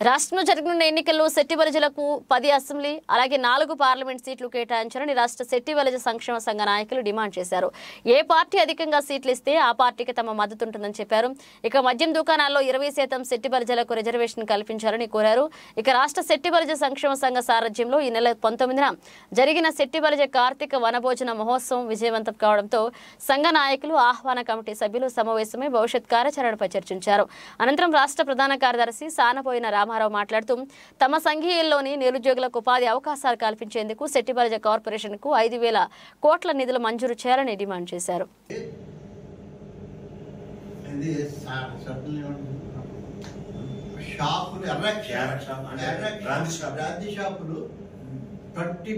రాష్ట్రంలో జరగనున్న ఎన్నికల్లో సెట్టిబలిజలకు పది అసెంబ్లీ అలాగే నాలుగు పార్లమెంట్ సీట్లు కేటాయించాలని రాష్ట్ర సెట్టిబలిజ సంక్షేమ సంఘ నాయకులు డిమాండ్ చేశారు ఏ పార్టీ అధికంగా సీట్లు ఇస్తే ఆ పార్టీకి తమ మద్దతు ఉంటుందని చెప్పారు ఇక మద్యం దుకాణాల్లో ఇరవై శాతం సెట్టిబలిజలకు రిజర్వేషన్ కల్పించాలని కోరారు ఇక రాష్ట్ర సెట్టిబలిజ సంక్షేమ సంఘ సారథ్యంలో ఈ నెల పంతొమ్మిదిన జరిగిన సెట్టిబలిజ కార్తీక వనభోజన మహోత్సవం విజయవంతం కావడంతో సంఘ నాయకులు ఆహ్వాన కమిటీ సభ్యులు సమావేశమై భవిష్యత్ కార్యాచరణపై చర్చించారు అనంతరం రాష్ట్ర ప్రధాన కార్యదర్శి సానపోయిన రామారావు మాట్లాడుతూ తమ సంఘీయుల్లోని నిరుద్యోగులకు ఉపాధి అవకాశాలు కల్పించేందుకు సెట్టిబలిజ కార్పొరేషన్ కు ఐదు వేల కోట్ల నిధులు మంజూరు చేయాలని డిమాండ్ చేశారు ఇది సా- సబ్బులు ఏమంటారు? షాపులు ఎర్ర ఎర్ర షాప్ అంటే ఎర్ర బ్రాందీ షాప్. బ్రాందీ షాపులు ట్వంటీ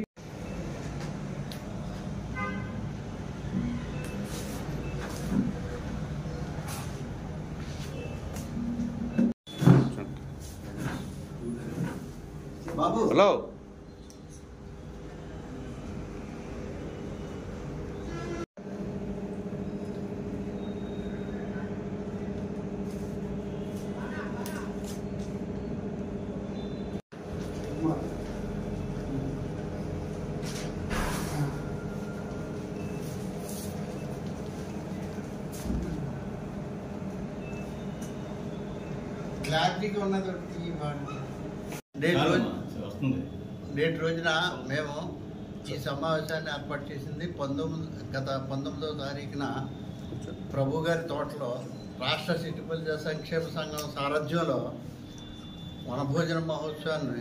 బాబు హలో క్లారిటీగా ఉన్నది ఒకటి ఇవ్వండి. నేటి రోజు వస్తుంది నేటి రోజున మేము ఈ సమావేశాన్ని ఏర్పాటు చేసింది పంతొమ్మిది గత పంతొమ్మిదవ తారీఖున ప్రభు గారి తోటలో రాష్ట్ర సిటిపల్లి సంక్షేమ సంఘం సారథ్యంలో వనభోజన మహోత్సవాన్ని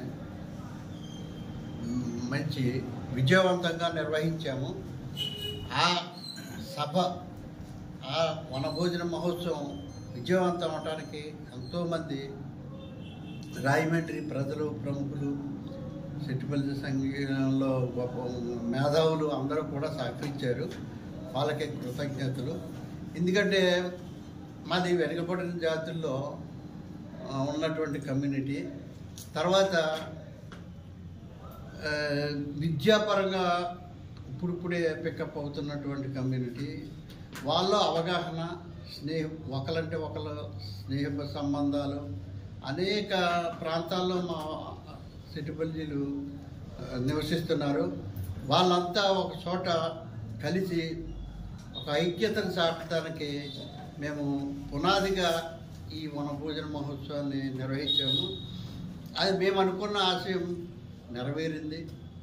మ్, మంచి విజయవంతంగా నిర్వహించాము ఆ సభ ఆ వనభోజన మహోత్సవం విజయవంతం అవడానికి ఎంతోమంది రాయమండ్రి ప్రజలు ప్రముఖులు సిట్టిపల్లి సంఘంలో గొప్ప మేధావులు అందరూ కూడా సహకరించారు వాళ్ళకి కృతజ్ఞతలు ఎందుకంటే మాది వెనుకబడిన జాతుల్లో ఆ, ఉన్నటువంటి కమ్యూనిటీ తర్వాత ఆ, విద్యాపరంగా ఇప్పుడిప్పుడే పికప్ అవుతున్నటువంటి కమ్యూనిటీ వాళ్ళలో అవగాహన స్నేహం ఒకలంటే ఒకరు స్నేహ సంబంధాలు అనేక ప్రాంతాల్లో మా సిటిపల్లీలు నివసిస్తున్నారు వాళ్ళంతా ఒక చోట కలిసి ఒక ఐక్యతను చాటడానికి మేము పునాదిగా ఈ వనభోజన మహోత్సవాన్ని నిర్వహించాము అది మేము అనుకున్న ఆశయం నెరవేరింది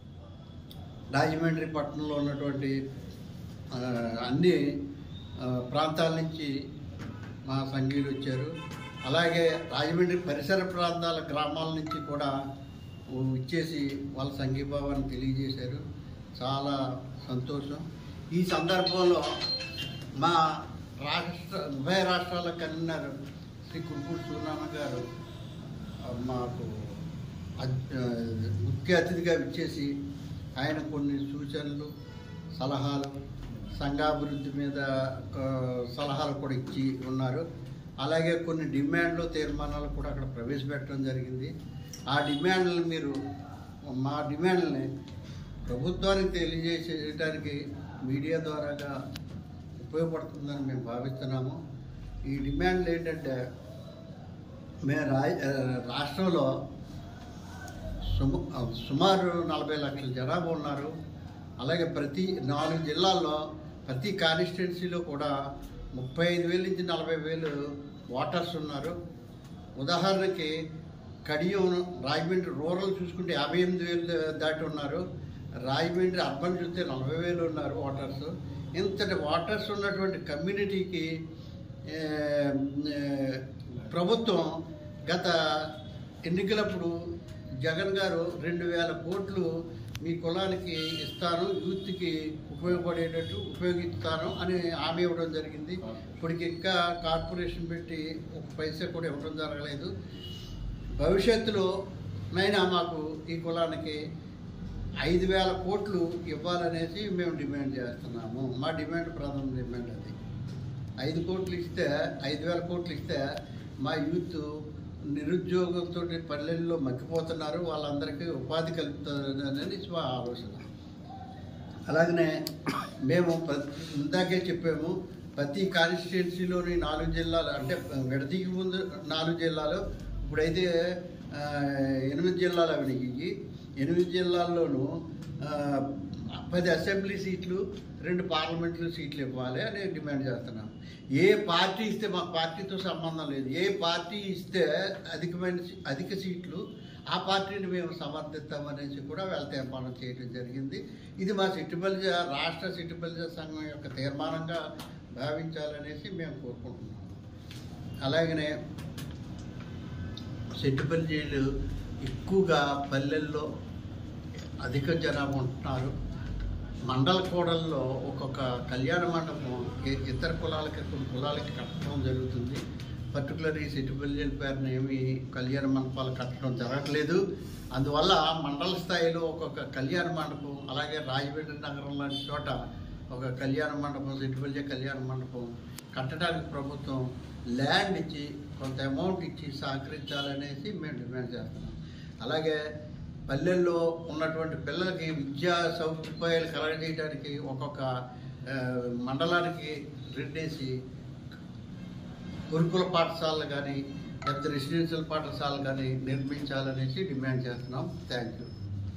రాజమండ్రి పట్టణంలో ఉన్నటువంటి ఆ, అన్ని ఆ, ప్రాంతాల నుంచి మా సంఘీయులు వచ్చారు అలాగే రాజమండ్రి పరిసర ప్రాంతాల గ్రామాల నుంచి కూడా ఇచ్చేసి వాళ్ళ సంఘీభావాన్ని తెలియజేశారు చాలా సంతోషం ఈ సందర్భంలో మా రాష్ట్ర ఉభయ రాష్ట్రాల కన్వీనర్ శ్రీ కుంపూడి సూర్యనారాయణ గారు ఆ, మాకు అద్- ఆ, ముఖ్య అతిథిగా ఇచ్చేసి ఆయన కొన్ని సూచనలు సలహాలు సంఘాభివృద్ధి మీద ఆ, సలహాలు కూడా ఇచ్చి ఉన్నారు అలాగే కొన్ని డిమాండ్లు తీర్మానాలు కూడా అక్కడ ప్రవేశపెట్టడం జరిగింది ఆ డిమాండ్లను మీరు మా డిమాండ్లని ప్రభుత్వానికి తెలియజేసేయడానికి మీడియా ద్వారాగా ఉపయోగపడుతుందని మేము భావిస్తున్నాము ఈ డిమాండ్లు ఏంటంటే మేము రా రాష్ట్రంలో సుమ సుమారు నలభై లక్షల జనాభా ఉన్నారు అలాగే ప్రతి నాలుగు జిల్లాల్లో ప్రతి కాన్స్టిట్యున్సీలో కూడా ముప్పై ఐదు వేల నుంచి నలభై వేలు ఓటర్స్ ఉన్నారు ఉదాహరణకి కడియం రాజమండ్రి రూరల్ చూసుకుంటే యాభై ఎనిమిది వేలు దాటి ఉన్నారు రాజమండ్రి అర్బన్ చూస్తే నలభై వేలు ఉన్నారు ఓటర్స్ ఇంతటి ఓటర్స్ ఉన్నటువంటి కమ్యూనిటీకి ఏ, ఏ, ప్రభుత్వం గత ఎన్నికలప్పుడు జగన్ గారు రెండు వేల కోట్లు మీ కులానికి ఇస్తాను యూత్కి ఉపయోగపడేటట్టు ఉపయోగిస్తాను అని హామీ ఇవ్వడం జరిగింది ఇప్పటికి ఇంకా కార్పొరేషన్ పెట్టి ఒక పైసా కూడా ఇవ్వడం జరగలేదు భవిష్యత్తులో నైనా మాకు ఈ కులానికి ఐదు వేల కోట్లు ఇవ్వాలనేసి మేము డిమాండ్ చేస్తున్నాము మా డిమాండ్ ప్రధాన డిమాండ్ అది ఐదు కోట్లు ఇస్తే ఐదు వేల కోట్లు ఇస్తే మా యూత్ నిరుద్యోగంతో పల్లెల్లో మగ్గిపోతున్నారు వాళ్ళందరికీ ఉపాధి కలుపుతుందని మా ఆలోచన అలాగనే మేము ప్ర- ఇందాకే చెప్పాము ప్రతి కాన్స్టిట్యున్సీలోని నాలుగు జిల్లాలు అంటే విడతీకి ముందు నాలుగు జిల్లాలు ఇప్పుడైతే ఆ, ఎనిమిది జిల్లాలు అవినీతి ఎనిమిది జిల్లాల్లోనూ ఆ, పది అసెంబ్లీ సీట్లు రెండు పార్లమెంట్లు సీట్లు ఇవ్వాలి అని డిమాండ్ చేస్తున్నాం ఏ పార్టీ ఇస్తే మా పార్టీతో సంబంధం లేదు ఏ పార్టీ ఇస్తే అధికమైన సీ- అధిక సీట్లు ఆ పార్టీని మేము సమర్థిస్తామనేసి కూడా వాళ్ళ తీర్మానం చేయడం జరిగింది ఇది మా సిట్టిబల్జ రాష్ట్ర సిట్టిబల్జ సంఘం యొక్క తీర్మానంగా భావించాలనేసి మేము కోరుకుంటున్నాము అలాగనే సెట్టుపల్లిలు ఎక్కువగా పల్లెల్లో అధిక జనాభా ఉంటున్నారు మండల కూడల్లో ఒక్కొక్క కళ్యాణ మండపం ఇ- ఇతర కులాలకి కొన్ని కులాలకి కట్టడం జరుగుతుంది పర్టికులర్ ఈ సెట్టుపల్లి పేరున ఏమి కళ్యాణ మండపాలు కట్టడం జరగట్లేదు అందువల్ల మండల స్థాయిలో ఒక్కొక్క కళ్యాణ మండపం అలాగే రాజమండ్రి నగరం లాంటి చోట ఒక కళ్యాణ మండపం సెట్టుపల్లి కళ్యాణ మండపం కట్టడానికి ప్రభుత్వం ల్యాండ్ ఇచ్చి కొంత అమౌంట్ ఇచ్చి సహకరించాలనేసి మేము డిమాండ్ చేస్తున్నాం అలాగే పల్లెల్లో ఉన్నటువంటి పిల్లలకి విద్యా సౌకర్యాలు కలగజేయడానికి ఒక్కొక్క ఆ, మండలానికి రెండేసి గురుకుల పాఠశాలలు కానీ లేకపోతే రెసిడెన్షియల్ పాఠశాలలు కానీ నిర్మించాలనేసి డిమాండ్ చేస్తున్నాం థ్యాంక్ యూ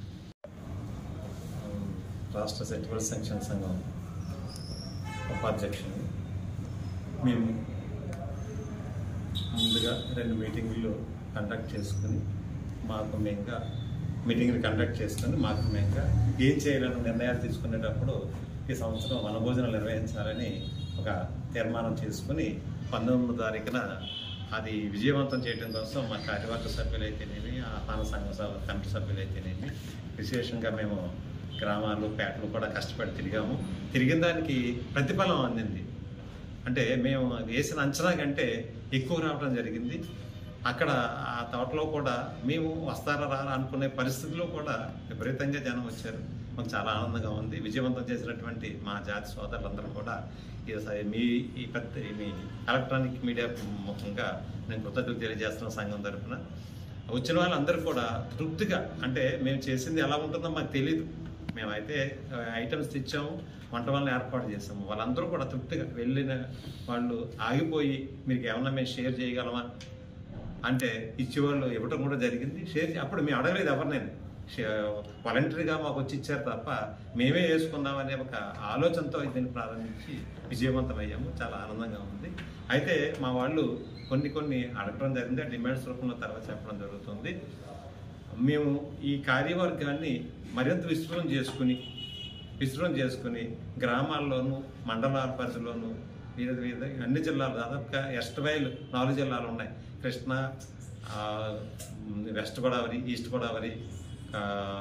రాష్ట్ర సెటివల్ సంక్షేమ సంఘం ఉపాధ్యక్షుని మేము ముందుగా రెండు మీటింగులు కండక్ట్ చేసుకుని మాకు మేంగా మీటింగ్లు కండక్ట్ చేసుకుని మాకు మేంగా ఏం చేయాలని నిర్ణయాలు తీసుకునేటప్పుడు ఈ సంవత్సరం వనభోజనాలు నిర్వహించాలని ఒక తీర్మానం చేసుకుని పంతొమ్మిదో తారీఖున అది విజయవంతం చేయడం కోసం మా కార్యవర్గ సభ్యులైతేనేమి ఆహ్వాన సంఘ సభ కమిటీ సభ్యులైతేనేమి విశేషంగా మేము గ్రామాలు పేటలు కూడా కష్టపడి తిరిగాము తిరిగిన దానికి ప్రతిఫలం అందింది అంటే మేము వేసిన అంచనా కంటే ఎక్కువ రావడం జరిగింది అక్కడ ఆ తోటలో కూడా మేము వస్తారా రారా అనుకునే పరిస్థితిలో కూడా విపరీతంగా జనం వచ్చారు మాకు చాలా ఆనందంగా ఉంది విజయవంతం చేసినటువంటి మా జాతి సోదరులందరూ కూడా ఈ స- మీ ఈ పెద్ద మీ ఎలక్ట్రానిక్ మీడియా ముఖంగా నేను కృతజ్ఞతలు తెలియజేస్తున్న సంఘం తరఫున వచ్చిన వాళ్ళందరూ కూడా తృప్తిగా అంటే మేము చేసింది ఎలా ఉంటుందో మాకు తెలియదు మేమైతే ఆ, ఐటమ్స్ తెచ్చాము వంట వాళ్ళని ఏర్పాటు చేసాము వాళ్ళందరూ కూడా తృప్తిగా వెళ్ళిన వాళ్ళు ఆగిపోయి మీకు ఏమన్నా మేము షేర్ చేయగలమా అంటే ఇచ్చేవాళ్ళు ఇవ్వటం కూడా జరిగింది షేర్ చే- అప్పుడు మేము అడగలేదు ఎవరినైనా వాలంటరీగా మాకు వచ్చి ఇచ్చారు తప్ప మేమే వేసుకుందామనే ఒక ఆలోచనతో దీన్ని ప్రారంభించి విజయవంతమయ్యాము చాలా ఆనందంగా ఉంది అయితే మా వాళ్ళు కొన్ని కొన్ని అడగడం జరిగింది ఆ డిమాండ్స్ రూపంలో తర్వాత చెప్పడం జరుగుతుంది మేము ఈ కార్యవర్గాన్ని మరింత విస్తృతం చేసుకుని విస్తృతం చేసుకుని గ్రామాల్లోనూ మండలాల పరిధిలోనూ వివిధ వివిధ అన్ని జిల్లాలు దాదాపుగా వెస్ట్ వైల్ నాలుగు జిల్లాలు ఉన్నాయి కృష్ణా ఆ, వెస్ట్ గోదావరి ఈస్ట్ గోదావరి ఆ,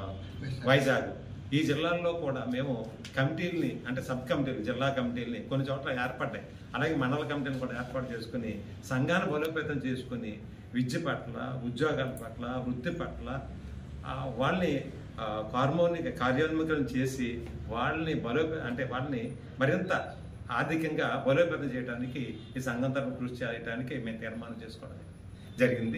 వైజాగ్ ఈ జిల్లాల్లో కూడా మేము కమిటీల్ని అంటే సబ్ కమిటీలు జిల్లా కమిటీల్ని కొన్ని చోట్ల ఏర్పడ్డాయి అలాగే మండల కమిటీని కూడా ఏర్పాటు చేసుకుని సంఘాన్ని బలోపేతం చేసుకుని విద్య పట్ల ఉద్యోగాల పట్ల వృత్తి పట్ల ఆ, వాళ్ళని ఆ, కార్మోని కార్యోన్ముఖం చేసి వాళ్ళని బలోపే అంటే వాళ్ళని మరింత ఆర్థికంగా బలోపేతం చేయడానికి ఈ సంఘం తరఫున కృషి చేయడానికి మేము తీర్మానం చేసుకోవడం జరిగింది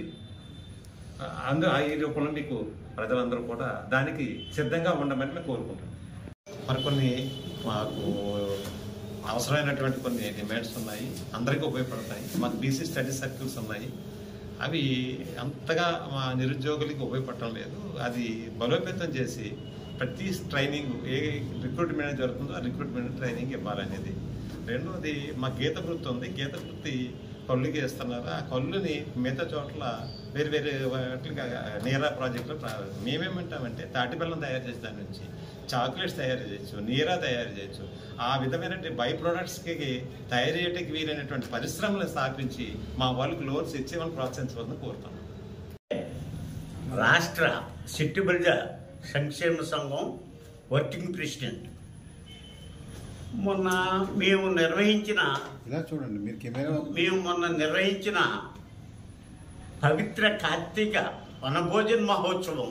ఆ, అందు ఆ ఈ రూపంలో మీకు ప్రజలందరూ కూడా దానికి సిద్ధంగా ఉండమని మేము కోరుకుంటున్నాం మరికొన్ని మాకు అవసరమైనటువంటి కొన్ని డిమాండ్స్ ఉన్నాయి అందరికీ ఉపయోగపడతాయి మాకు బీసీ స్టడీ సర్కిల్స్ ఉన్నాయి అవి అంతగా మా నిరుద్యోగులకి ఉపయోగపడటం లేదు అది బలోపేతం చేసి ప్రతి ట్రైనింగ్ ఏ రిక్రూట్మెంట్ జరుగుతుందో ఆ రిక్రూట్మెంట్ ట్రైనింగ్ ఇవ్వాలనేది రెండోది మా గీత వృత్తి ఉంది గీత వృత్తి కళ్ళుకి ఇస్తున్నారు ఆ కళ్ళుని మిగతా చోట్ల వేరు వేరే వాటికి నీరా ప్రాజెక్టులో ప్రా- మేమేమంటామంటే తాటి బెల్లం తయారు చేసే దాని నుంచి చాక్లెట్స్ తయారు చేయొచ్చు నీరా తయారు చేయొచ్చు ఆ విధమైనటువంటి బై ప్రొడక్ట్స్కి తయారు చేయడానికి వీలైనటువంటి పరిశ్రమలను స్థాపించి మా వాళ్ళకి లోన్స్ ఇచ్చి వాళ్ళని ప్రోత్సహించవలసిన కోరుతున్నాం రాష్ట్ర సిట్టిబిల్జ సంక్షేమ సంఘం వర్కింగ్ ప్రెసిడెంట్ మొన్న మేము నిర్వహించిన ఇలా చూడండి మీరు కెమెరా మేము మొన్న నిర్వహించిన పవిత్ర కార్తీక వనభోజన్ మహోత్సవం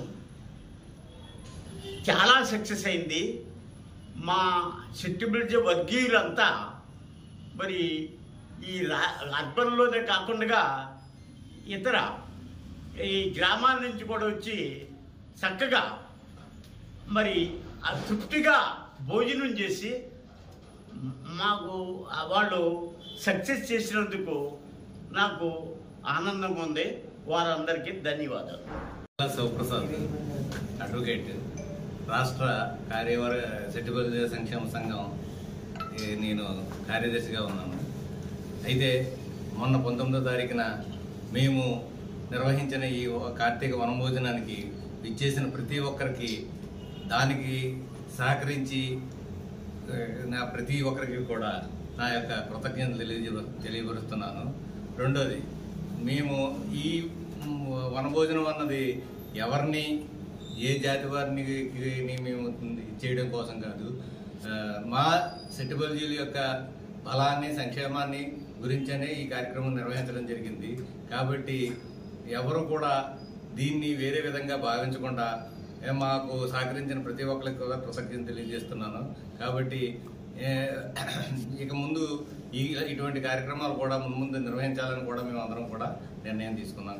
చాలా సక్సెస్ అయింది మా సిట్టిబిల్జ వర్గీయులంతా మరి ఈ రా అర్బన్లోనే కాకుండా ఇతర ఈ గ్రామాల నుంచి కూడా వచ్చి చక్కగా మరి ఆ తృప్తిగా భోజనం చేసి మాకు ఆ వాళ్ళు సక్సెస్ చేసినందుకు నాకు ఆనందంగా ఉంది వారందరికీ ధన్యవాదాలు జిల్లా శివప్రసాద్ అడ్వకేట్ రాష్ట్ర కార్యవర సెటిబుల్ సంక్షేమ సంఘం ఈ నేను కార్యదర్శిగా ఉన్నాను అయితే మొన్న పంతొమ్మిదో తారీఖున మేము నిర్వహించిన ఈ కార్తీక వనభోజనానికి ఇచ్చేసిన ప్రతి ఒక్కరికి దానికి సహకరించి ఆ, నా ప్రతి ఒక్కరికి కూడా నా యొక్క కృతజ్ఞతలు తెలియజే తెలియపరుస్తున్నాను రెండోది మేము ఈ మ్, వనభోజనం అన్నది ఎవరిని ఏ జాతి వారిని ని మేము చేయడం కోసం కాదు ఆ, మా సెట్టిబల్జీల యొక్క బలాన్ని సంక్షేమాన్ని గురించనే ఈ కార్యక్రమం నిర్వహించడం జరిగింది కాబట్టి ఎవరు కూడా దీన్ని వేరే విధంగా భావించకుండా ఏ, మాకు సహకరించిన ప్రతి ఒక్కరికి కూడా కృతజ్ఞత తెలియజేస్తున్నాను కాబట్టి ఏ, ఇక ముందు ఈ ఇటువంటి కార్యక్రమాలు కూడా ముందు ముందు నిర్వహించాలని కూడా మేము అందరం కూడా నిర్ణయం తీసుకున్నాం